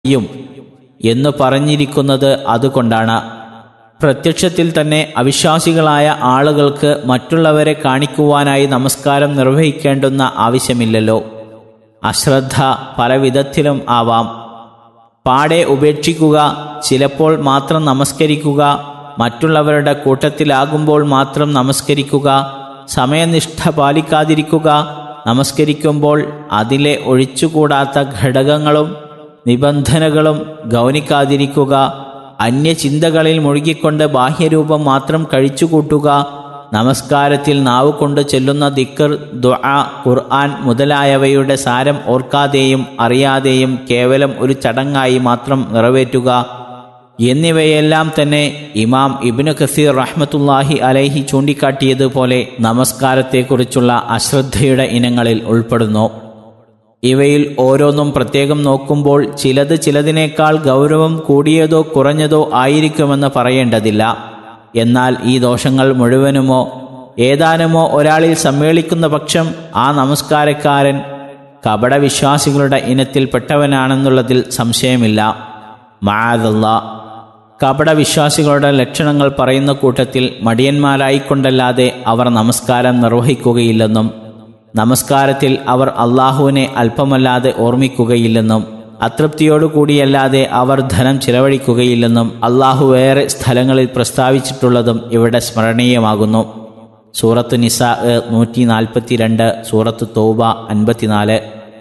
ചെയ്യും എന്ന് പറഞ്ഞിരിക്കുന്നത് അതുകൊണ്ടാണ് പ്രത്യക്ഷത്തിൽ തന്നെ അവിശ്വാസികളായ ആളുകൾക്ക് മറ്റുള്ളവരെ കാണിക്കുവാനായി നമസ്കാരം നിർവഹിക്കേണ്ടുന്ന ആവശ്യമില്ലല്ലോ അശ്രദ്ധ പല വിധത്തിലും ആവാം പാടെ ഉപേക്ഷിക്കുക ചിലപ്പോൾ മാത്രം നമസ്കരിക്കുക മറ്റുള്ളവരുടെ കൂട്ടത്തിലാകുമ്പോൾ മാത്രം നമസ്കരിക്കുക സമയനിഷ്ഠ പാലിക്കാതിരിക്കുക നമസ്കരിക്കുമ്പോൾ അതിലെ ഒഴിച്ചുകൂടാത്ത ഘടകങ്ങളും നിബന്ധനകളും ഗൗനിക്കാതിരിക്കുക അന്യചിന്തകളിൽ മുഴുകിക്കൊണ്ട് ബാഹ്യരൂപം മാത്രം കഴിച്ചുകൂട്ടുക നമസ്കാരത്തിൽ നാവ് കൊണ്ട് ചെല്ലുന്ന ദിക്കർ ദുആ ഖുർആൻ മുതലായവയുടെ സാരം ഓർക്കാതെയും അറിയാതെയും കേവലം ഒരു ചടങ്ങായി മാത്രം നിറവേറ്റുക എന്നിവയെല്ലാം തന്നെ ഇമാം ഇബ്നു കസീർ റഹ്മത്തുല്ലാഹി അലൈഹി ചൂണ്ടിക്കാട്ടിയതുപോലെ നമസ്കാരത്തെക്കുറിച്ചുള്ള അശ്രദ്ധയുടെ ഇനങ്ങളിൽ ഉൾപ്പെടുന്നു ഇവയിൽ ഓരോന്നും പ്രത്യേകം നോക്കുമ്പോൾ ചിലത് ചിലതിനേക്കാൾ ഗൗരവം കൂടിയതോ കുറഞ്ഞതോ ആയിരിക്കുമെന്ന് പറയേണ്ടതില്ല എന്നാൽ ഈ ദോഷങ്ങൾ മുഴുവനുമോ ഏതാനുമോ ഒരാളിൽ സമ്മേളിക്കുന്ന പക്ഷം ആ നമസ്കാരക്കാരൻ കപടവിശ്വാസികളുടെ ഇനത്തിൽപ്പെട്ടവനാണെന്നുള്ളതിൽ സംശയമില്ല മാതല്ല കപടവിശ്വാസികളുടെ ലക്ഷണങ്ങൾ പറയുന്ന കൂട്ടത്തിൽ മടിയന്മാരായിക്കൊണ്ടല്ലാതെ അവർ നമസ്കാരം നിർവഹിക്കുകയില്ലെന്നും നമസ്കാരത്തിൽ അവർ അള്ളാഹുവിനെ അല്പമല്ലാതെ ഓർമ്മിക്കുകയില്ലെന്നും അതൃപ്തിയോടുകൂടിയല്ലാതെ അവർ ധനം ചിലവഴിക്കുകയില്ലെന്നും അള്ളാഹു വേറെ സ്ഥലങ്ങളിൽ പ്രസ്താവിച്ചിട്ടുള്ളതും ഇവിടെ സ്മരണീയമാകുന്നു സൂറത്ത് നിസ നൂറ്റി നാൽപ്പത്തിരണ്ട് സൂറത്ത് തൗബ അൻപത്തിനാല്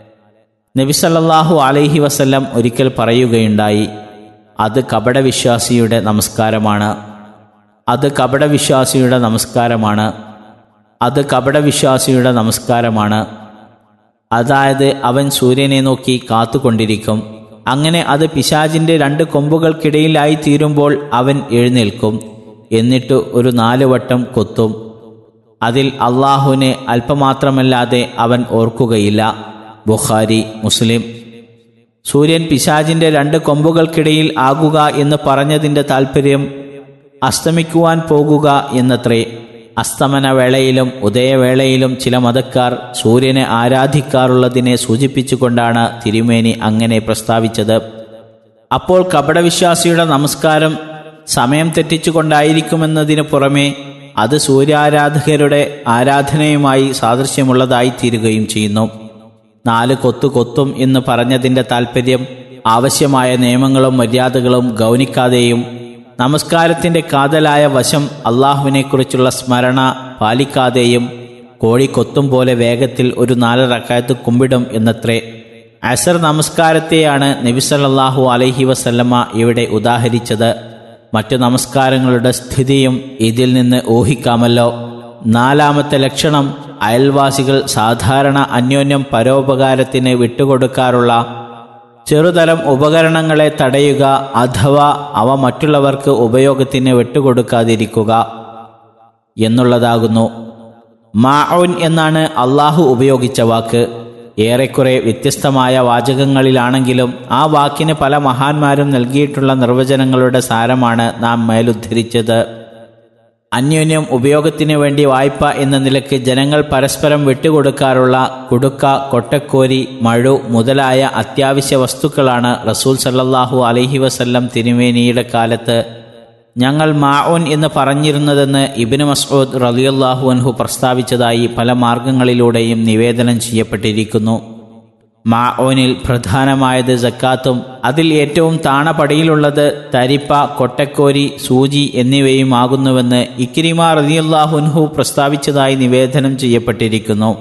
നബിസല്ലാഹു അലൈഹി വസല്ലം ഒരിക്കൽ പറയുകയുണ്ടായി അത് കപടവിശ്വാസിയുടെ നമസ്കാരമാണ് അത് കപടവിശ്വാസിയുടെ നമസ്കാരമാണ് അത് കപടവിശ്വാസിയുടെ നമസ്കാരമാണ് അതായത് അവൻ സൂര്യനെ നോക്കി കാത്തുകൊണ്ടിരിക്കും അങ്ങനെ അത് പിശാജിന്റെ രണ്ട് കൊമ്പുകൾക്കിടയിലായി തീരുമ്പോൾ അവൻ എഴുന്നേൽക്കും എന്നിട്ട് ഒരു നാല് വട്ടം കൊത്തും അതിൽ അള്ളാഹുവിനെ അല്പമാത്രമല്ലാതെ അവൻ ഓർക്കുകയില്ല ബുഖാരി മുസ്ലിം സൂര്യൻ പിശാജിന്റെ രണ്ട് കൊമ്പുകൾക്കിടയിൽ ആകുക എന്ന് പറഞ്ഞതിൻ്റെ താൽപ്പര്യം അസ്തമിക്കുവാൻ പോകുക എന്നത്രേ അസ്തമന വേളയിലും ഉദയവേളയിലും ചില മതക്കാർ സൂര്യനെ ആരാധിക്കാറുള്ളതിനെ സൂചിപ്പിച്ചുകൊണ്ടാണ് തിരുമേനി അങ്ങനെ പ്രസ്താവിച്ചത് അപ്പോൾ കപടവിശ്വാസിയുടെ നമസ്കാരം സമയം തെറ്റിച്ചുകൊണ്ടായിരിക്കുമെന്നതിനു പുറമെ അത് സൂര്യാരാധകരുടെ ആരാധനയുമായി സാദൃശ്യമുള്ളതായി തീരുകയും ചെയ്യുന്നു നാല് കൊത്തു കൊത്തും എന്ന് പറഞ്ഞതിൻ്റെ താൽപ്പര്യം ആവശ്യമായ നിയമങ്ങളും മര്യാദകളും ഗൗനിക്കാതെയും നമസ്കാരത്തിൻ്റെ കാതലായ വശം അള്ളാഹുവിനെക്കുറിച്ചുള്ള സ്മരണ പാലിക്കാതെയും കോഴി കൊത്തും പോലെ വേഗത്തിൽ ഒരു നാല് റക്കായത്ത് കുമ്പിടും എന്നത്രേ അസർ നമസ്കാരത്തെയാണ് നബിസല്ലാഹു അലൈഹി വസല്ലമ്മ ഇവിടെ ഉദാഹരിച്ചത് മറ്റു നമസ്കാരങ്ങളുടെ സ്ഥിതിയും ഇതിൽ നിന്ന് ഊഹിക്കാമല്ലോ നാലാമത്തെ ലക്ഷണം അയൽവാസികൾ സാധാരണ അന്യോന്യം പരോപകാരത്തിന് വിട്ടുകൊടുക്കാറുള്ള ചെറുതരം ഉപകരണങ്ങളെ തടയുക അഥവാ അവ മറ്റുള്ളവർക്ക് ഉപയോഗത്തിന് വിട്ടുകൊടുക്കാതിരിക്കുക എന്നുള്ളതാകുന്നു മാഊൻ എന്നാണ് അള്ളാഹു ഉപയോഗിച്ച വാക്ക് ഏറെക്കുറെ വ്യത്യസ്തമായ വാചകങ്ങളിലാണെങ്കിലും ആ വാക്കിന് പല മഹാന്മാരും നൽകിയിട്ടുള്ള നിർവചനങ്ങളുടെ സാരമാണ് നാം മേലുദ്ധരിച്ചത് അന്യോന്യം ഉപയോഗത്തിന് വേണ്ടി വായ്പ എന്ന നിലയ്ക്ക് ജനങ്ങൾ പരസ്പരം വിട്ടുകൊടുക്കാറുള്ള കുടുക്ക കൊട്ടക്കോരി മഴു മുതലായ അത്യാവശ്യ വസ്തുക്കളാണ് റസൂൽ സല്ലാഹു അലഹി വസല്ലം തിരുമേനിയുടെ കാലത്ത് ഞങ്ങൾ മാഊൻ എന്ന് പറഞ്ഞിരുന്നതെന്ന് ഇബിന് മസ്ഊദ് റലിയല്ലാഹു അൻഹു പ്രസ്താവിച്ചതായി പല മാർഗങ്ങളിലൂടെയും നിവേദനം ചെയ്യപ്പെട്ടിരിക്കുന്നു മാഓനിൽ പ്രധാനമായത് ജക്കാത്തും അതിൽ ഏറ്റവും താണപടിയിലുള്ളത് തരിപ്പ കൊട്ടക്കോരി സൂചി എന്നിവയുമാകുന്നുവെന്ന് ഇക്രിമ റതിയല്ലാഹുൻഹു പ്രസ്താവിച്ചതായി നിവേദനം ചെയ്യപ്പെട്ടിരിക്കുന്നു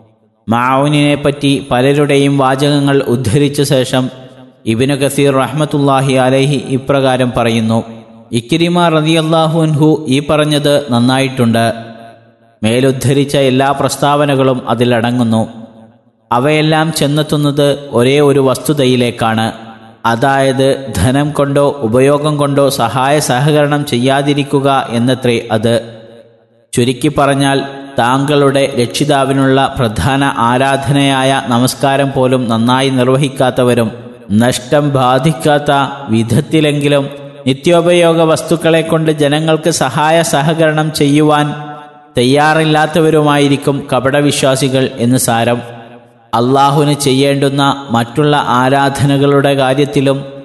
മാഊനിനെ പറ്റി പലരുടെയും വാചകങ്ങൾ ഉദ്ധരിച്ച ശേഷം ഇബിന് കസീർ റഹ്മത്തുല്ലാഹി അലഹി ഇപ്രകാരം പറയുന്നു ഇക്രിമ റതിയല്ലാഹുൻഹു ഈ പറഞ്ഞത് നന്നായിട്ടുണ്ട് മേലുദ്ധരിച്ച എല്ലാ പ്രസ്താവനകളും അതിലടങ്ങുന്നു അവയെല്ലാം ചെന്നെത്തുന്നത് ഒരേ ഒരു വസ്തുതയിലേക്കാണ് അതായത് ധനം കൊണ്ടോ ഉപയോഗം കൊണ്ടോ സഹായ സഹകരണം ചെയ്യാതിരിക്കുക എന്നത്രേ അത് ചുരുക്കി പറഞ്ഞാൽ താങ്കളുടെ രക്ഷിതാവിനുള്ള പ്രധാന ആരാധനയായ നമസ്കാരം പോലും നന്നായി നിർവഹിക്കാത്തവരും നഷ്ടം ബാധിക്കാത്ത വിധത്തിലെങ്കിലും നിത്യോപയോഗ വസ്തുക്കളെ കൊണ്ട് ജനങ്ങൾക്ക് സഹായ സഹകരണം ചെയ്യുവാൻ തയ്യാറില്ലാത്തവരുമായിരിക്കും കപടവിശ്വാസികൾ എന്ന് സാരം അള്ളാഹുവിന് ചെയ്യേണ്ടുന്ന മറ്റുള്ള ആരാധനകളുടെ കാര്യത്തിലും